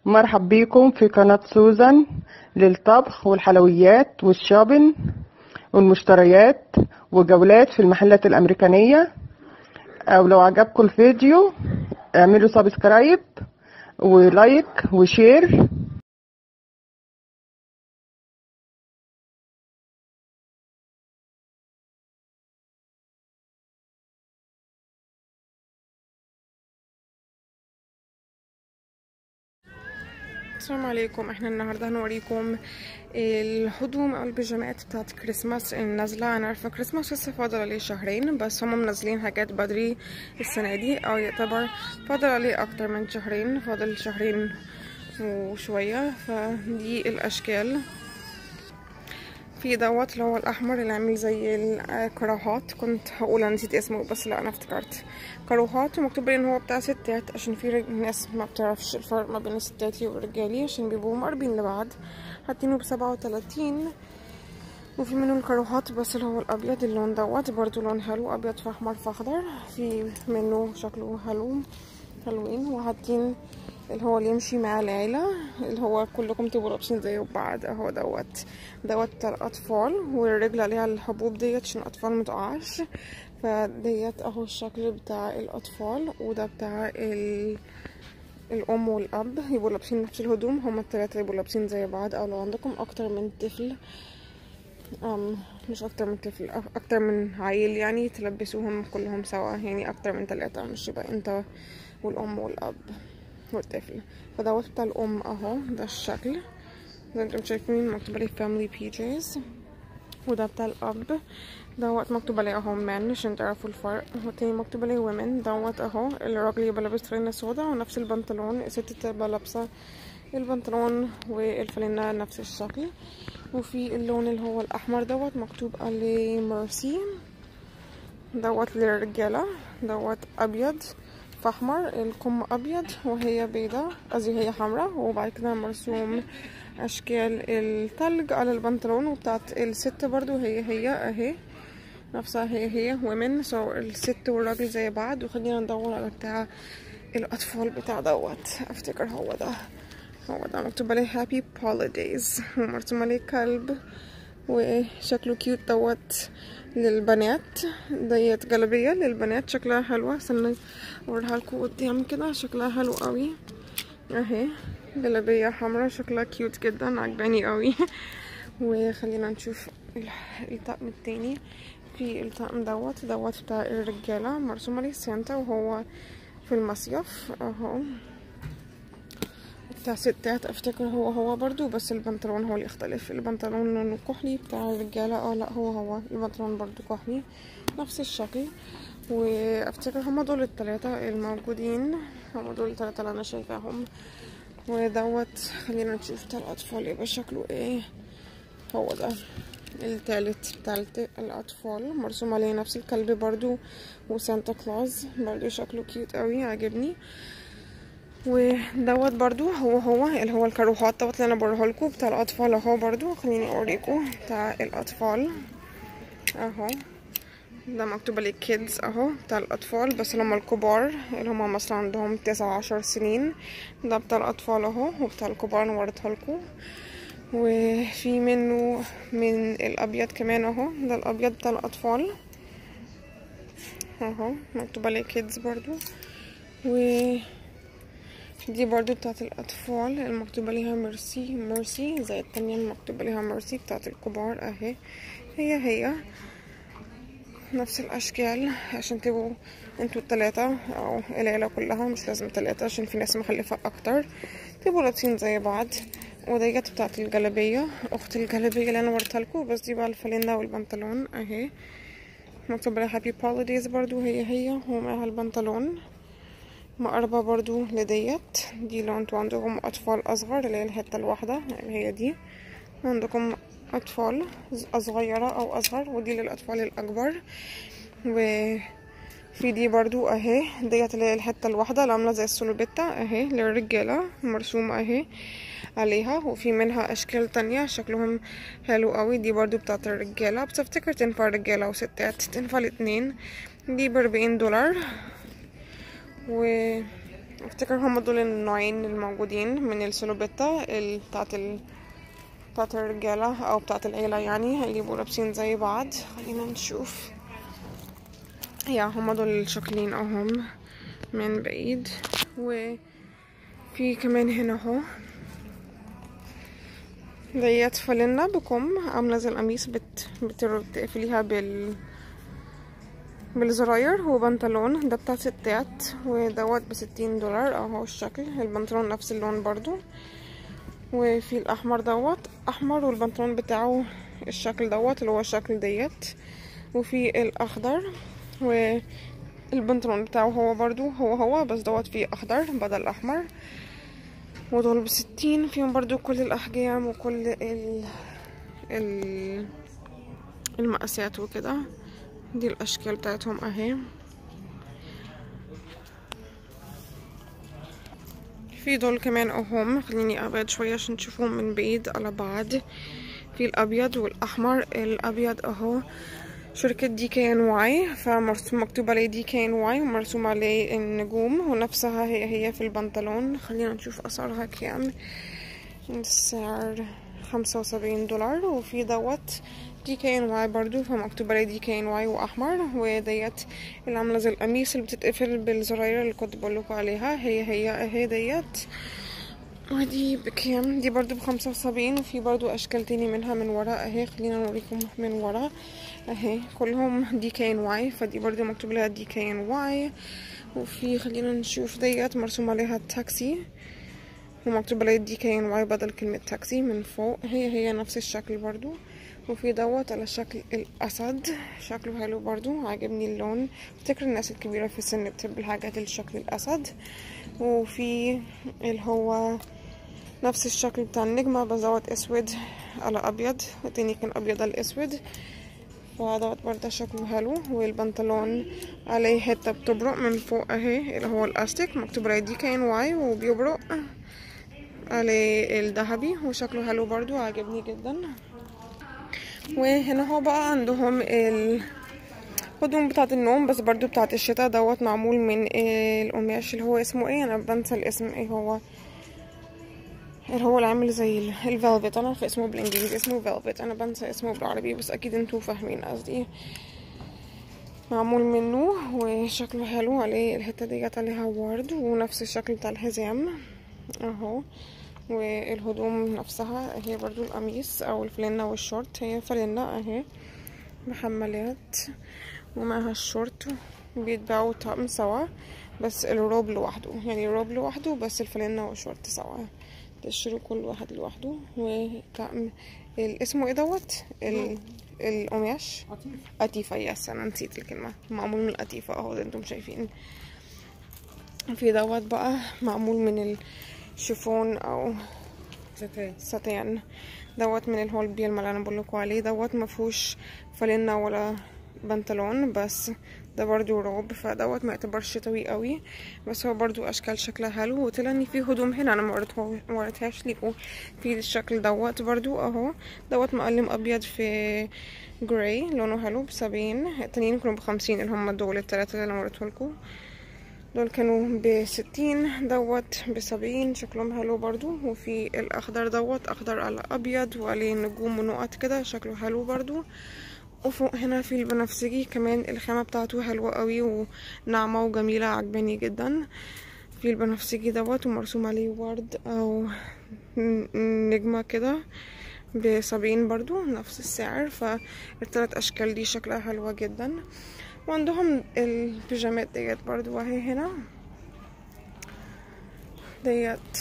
مرحب بيكم في قناة سوزان للطبخ والحلويات والشوبن والمشتريات وجولات في المحلات الأمريكانية أو لو عجبكم الفيديو اعملوا سبسكرايب ولايك وشير السلام عليكم احنا النهارده هنوريكم الهدوم او البيجامات بتاعت كريسماس النازله انا عارفه كريسماس لسه فاضل عليه شهرين بس هم منزلين حاجات بدري السنه دي او يعتبر فاضل عليه اكتر من شهرين فاضل شهرين وشويه فدي الاشكال في دوت اللي هو الاحمر اللي عامل زي الكراهات كنت هقول انا نسيت اسمه بس لا انا افتكرت كراهات ومكتوب ان هو بتاع ستات عشان في ناس ما بتعرفش الفرق ما بين الستاتي والرجالي عشان بيبقوا مقربين لبعض حاطينه بسبعة وتلاتين وفي منه الكروهات بس اللي هو الابيض اللون دوت برضو لون حلو ابيض في احمر في اخضر في منه شكله حلو حلوين وحاطين اللي هو اللي يمشي مع العيلة اللي هو كلكم تبقوا لابسين زي بعض اهو دوت دوت بتاع الاطفال والرجل عليها الحبوب ديت عشان الاطفال متقعش فديت اهو الشكل بتاع الاطفال وده بتاع ال... الام والاب يبقوا لابسين نفس الهدوم هما التلاتة يبقوا لابسين زي بعض او لو عندكم اكتر من طفل أم مش اكتر من طفل اكتر من عيل يعني تلبسوهم كلهم سوا يعني اكتر من تلاتة مش يبقى انت والام والاب والطفل فدوت بتاع الام اهو ده الشكل زي انتم شايفين مكتوب عليه family PJs وده بتاع الاب دوت مكتوب عليه اهو man عشان تعرفوا الفرق والتاني مكتوب عليه women دوت اهو الراجل يبقى لابس فانلة سودا ونفس البنطلون الست تبقى لابسة البنطلون والفانلة نفس الشكل وفي اللون اللي هو الاحمر دوت مكتوب عليه mercy دوت للرجالة دوت ابيض فاحمر الكم ابيض وهي بيضة قصدي هي حمراء وبعد كده مرسوم اشكال التلج على البنطلون وبتاعت الست برضو هي هي اهي نفسها هي هي women so الست والراجل زي بعض وخلينا ندور على بتاع الاطفال بتاع دوت افتكر هو ده هو ده مكتوب عليه happy holidays ومرسوم عليه كلب وشكله كيوت دوت للبنات ديت جلابية للبنات شكلها حلوة استنى اوريها لكم قدام كده شكلها حلو قوي اهي جلابية حمرا شكلها كيوت جدا عجباني قوي وخلينا نشوف الطقم التاني في الطقم دوت دوت بتاع الرجالة مرسوم عليه سانتا وهو في المصيف اهو بتاع ستات افتكر هو هو برضو بس البنطلون هو اللي يختلف البنطلون لونه كحلي بتاع الرجالة اه لا هو هو البنطلون برضو كحلي نفس الشكل وافتكر هما دول التلاتة الموجودين هما دول التلاتة اللي انا شايفاهم ودوت خلينا نشوف بتاع الاطفال يبقى شكله ايه هو ده التالت بتاع الاطفال مرسوم عليه نفس الكلب برضو وسانتا كلاus برضو شكله كيوت قوي عجبني ودوت برضو هو هو اللي هو الكروهات دوت اللي انا بوريه لكم بتاع الاطفال اهو برضو خليني اوريكم بتاع الاطفال اهو ده مكتوب عليه كيدز اهو بتاع الاطفال بس اللي هما الكبار اللي هما مثلا عندهم تسعة عشر سنين ده بتاع الاطفال اهو وبتاع الكبار انا وريتها لكم وفي منه من الابيض كمان اهو ده الابيض بتاع الاطفال اهو مكتوب عليه كيدز برضو و دي برضو بتاعت الأطفال المكتوب عليها ميرسي ميرسي زي التانية المكتوب عليها ميرسي بتاعت الكبار اهي هي هي نفس الأشكال عشان تبقوا انتوا التلاتة أو العيلة كلها مش لازم تلاتة عشان في ناس مخلفة أكتر تبقوا لابسين زي بعض وديت بتاعت الجلابية أخت الجلابية اللي أنا وريتها لكم بس دي بقى الفانلة والبنطلون اهي مكتوب عليها هابي هوليديز برضو هي هي ومعها البنطلون مقربة برضو لديت دي لو انتوا عندكم اطفال اصغر اللي هي الحتة الواحدة اللي هي دي عندكم اطفال صغيرة او اصغر ودي للاطفال الاكبر وفي دي برضو اهي ديت اللي هي الحتة الواحدة اللي عاملة زي السلوبيتا اهي للرجالة مرسومة اهي عليها وفي منها اشكال تانية شكلهم حلو قوي دي برضو بتاعت الرجالة بس افتكر تنفع رجالة وستات تنفع الاتنين دي باربعين دولار و افتكر هما دول النوعين الموجودين من السلوبيتا ال- بتاعت ال... بتاعت الرجالة او بتاعت العيلة يعني هيجيبوا لابسين زي بعض خلينا نشوف يا هما دول الشكلين اهم من بعيد وفي كمان هنا اهو ديت فالينا بكم عاملة زي القميص بت... بتر- بتقفليها بال بالزراير وبنطلون ده بتاع ستات ودوت بستين دولار اهو الشكل البنطلون نفس اللون برضو وفي الاحمر دوت احمر والبنطلون بتاعه الشكل دوت اللي هو الشكل ديت وفي الاخضر والبنطلون بتاعه هو برضو هو هو بس دوت فيه اخضر بدل احمر ودول بستين فيهم برضو كل الاحجام وكل ال ال المقاسات وكده دي الاشكال بتاعتهم اهي في دول كمان اهم خليني ابعد شوية عشان تشوفوهم من بعيد على بعض في الابيض والاحمر الابيض اهو شركة دي كي ان واي فمكتوب عليه دي كي ان واي ومرسوم عليه النجوم ونفسها هي هي في البنطلون خلينا نشوف اسعارها كام السعر خمسة وسبعين دولار وفي دوت دي كي ان واي برضو فمكتوب عليه دي كي ان واي واحمر وديت اللي عامله زي القميص اللي بتتقفل بالزراير اللي كنت بقولكوا عليها هي هي اهي ديت ودي بكام دي برضو بخمسة وسبعين وفي برضو اشكال تاني منها من ورا اهي خلينا نوريكم من ورا اهي كلهم دي كي ان واي فدي برضو مكتوب لها دي كي ان واي وفي خلينا نشوف ديت مرسوم عليها التاكسي ومكتوب عليه دي كي ان واي بدل كلمة تاكسي من فوق هي هي نفس الشكل برضو وفي دوت على شكل الأسد شكله حلو برضو عاجبني اللون افتكر الناس الكبيرة في السن بتحب الحاجات اللي شكل الأسد وفي اللي هو نفس الشكل بتاع النجمة بس دوت أسود على أبيض والتاني كان أبيض على الأسود فدوت برضه شكله حلو والبنطلون عليه حتة بتبرق من فوق اهي اللي هو الأستيك مكتوب عليه دي كان واي وبيبرق عليه الذهبي وشكله حلو برضو عاجبني جدا وهنا هو بقى عندهم الهدوم بتاعة النوم بس برضو بتاعة الشتاء دوت معمول من القماش اللي هو اسمه ايه انا بنسى الاسم ايه هو اللي هو اللي عامل زي الفيلفت انا عارفه اسمه بالانجليزي اسمه فيلفت انا بنسى اسمه بالعربي بس اكيد انتوا فاهمين قصدي معمول منه وشكله حلو عليه الحته ديت عليها ورد ونفس الشكل بتاع الحزام اهو والهدوم نفسها هي برضو القميص او الفلنة والشورت هي فلنة اهي محملات ومعها الشورت بيتباعوا طقم سوا بس الروب لوحده يعني الروب لوحده بس الفلنة والشورت سوا تشتروا كل واحد لوحده وطقم اسمه ايه دوت ال- القماش قطيفة يس انا نسيت الكلمة معمول من القطيفة اهو زي انتم شايفين في دوت بقى معمول من الشيفون او ستان دوت من اللي هو البيلما اللي انا بقولكوا عليه دوت مفهوش فلنة ولا بنطلون بس ده برضو روب فدوت ما يعتبرش شتوي قوي بس هو برضو اشكال شكلها حلو وطلع ان في هدوم هنا انا ما وريتهاش ليكوا في الشكل دوت برضو اهو دوت مقلم ابيض في جراي لونه حلو بسبعين التانيين كانوا بخمسين اللي هم دول التلاتة اللي انا وريتهولكوا دول كانوا بستين دوت بسبعين شكلهم حلو برضو وفي الاخضر دوت اخضر على ابيض وعليه نجوم ونقط كده شكله حلو برضو وفوق هنا في البنفسجي كمان الخامة بتاعته حلوة قوي وناعمة وجميلة عجباني جدا في البنفسجي دوت ومرسوم عليه ورد او نجمة كده بسبعين برضو نفس السعر فالتلات اشكال دي شكلها حلوة جدا وعندهم البيجامات ديت برضو اهي هنا ديت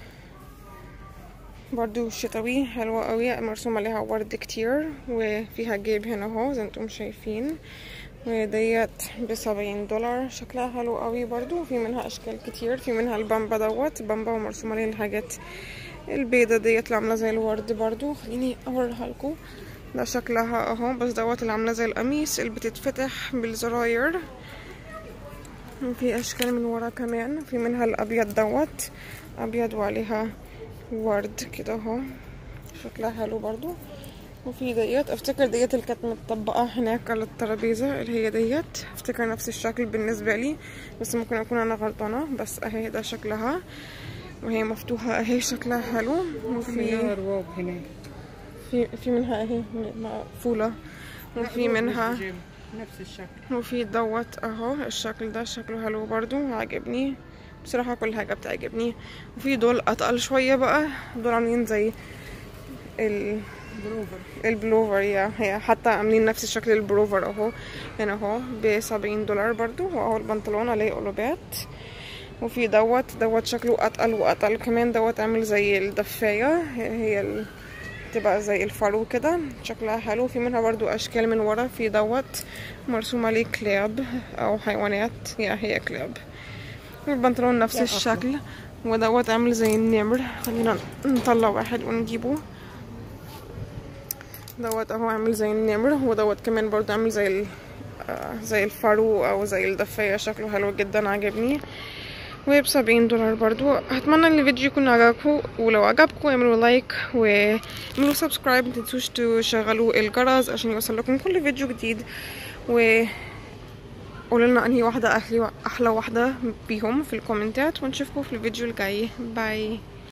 برضو شتوي حلوة قوي مرسوم عليها ورد كتير وفيها جيب هنا اهو زي انتم شايفين وديت بسبعين دولار شكلها حلو قوي برضو في منها اشكال كتير في منها البامبا دوت بامبا ومرسوم عليه الحاجات البيضة ديت اللي عاملة زي الورد برضو خليني اوريها لكم ده شكلها اهو بس دوت اللي عاملة زي القميص اللي بتتفتح بالزراير وفي اشكال من ورا كمان في منها الابيض دوت ابيض وعليها ورد كده اهو شكلها حلو برضو وفي ديت افتكر ديت اللي كانت متطبقة هناك على الترابيزة اللي هي ديت افتكر نفس الشكل بالنسبة لي بس ممكن اكون انا غلطانة بس اهي ده شكلها وهي مفتوحة اهي شكلها حلو وفي فيها رواب هناك في في منها اهي مقفولة وفي منها جيم. نفس الشكل وفي دوت اهو الشكل ده شكله حلو برضو عاجبني بصراحة كل حاجة بتعجبني وفي دول اتقل شوية بقى دول عاملين زي ال بروفر البلوفر يا هي حتى عاملين نفس الشكل البروفر اهو هنا اهو بسبعين دولار برضو واهو البنطلون عليه قلوبات وفي دوت دوت شكله اتقل واتقل كمان دوت عامل زي الدفاية هي هي ال... تبقى زي الفرو كده شكلها حلو في منها برضو اشكال من ورا في دوت مرسوم عليه كلاب او حيوانات يا هي كلاب البنطلون نفس لا، الشكل ودوت عامل زي النمر خلينا نطلع واحد ونجيبه دوت اهو عامل زي النمر ودوت كمان برضو عامل زي ال... آه، زي الفرو او زي الدفاية شكله حلو جدا عجبني وبسبعين دولار برضو اتمنى ان الفيديو يكون عجبكم ولو عجبكم اعملوا لايك واعملوا سبسكرايب متنسوش تشغلوا الجرس عشان يوصل لكم كل فيديو جديد و قولوا لنا انهي واحدة احلى احلى واحدة بيهم في الكومنتات ونشوفكم في الفيديو الجاي باي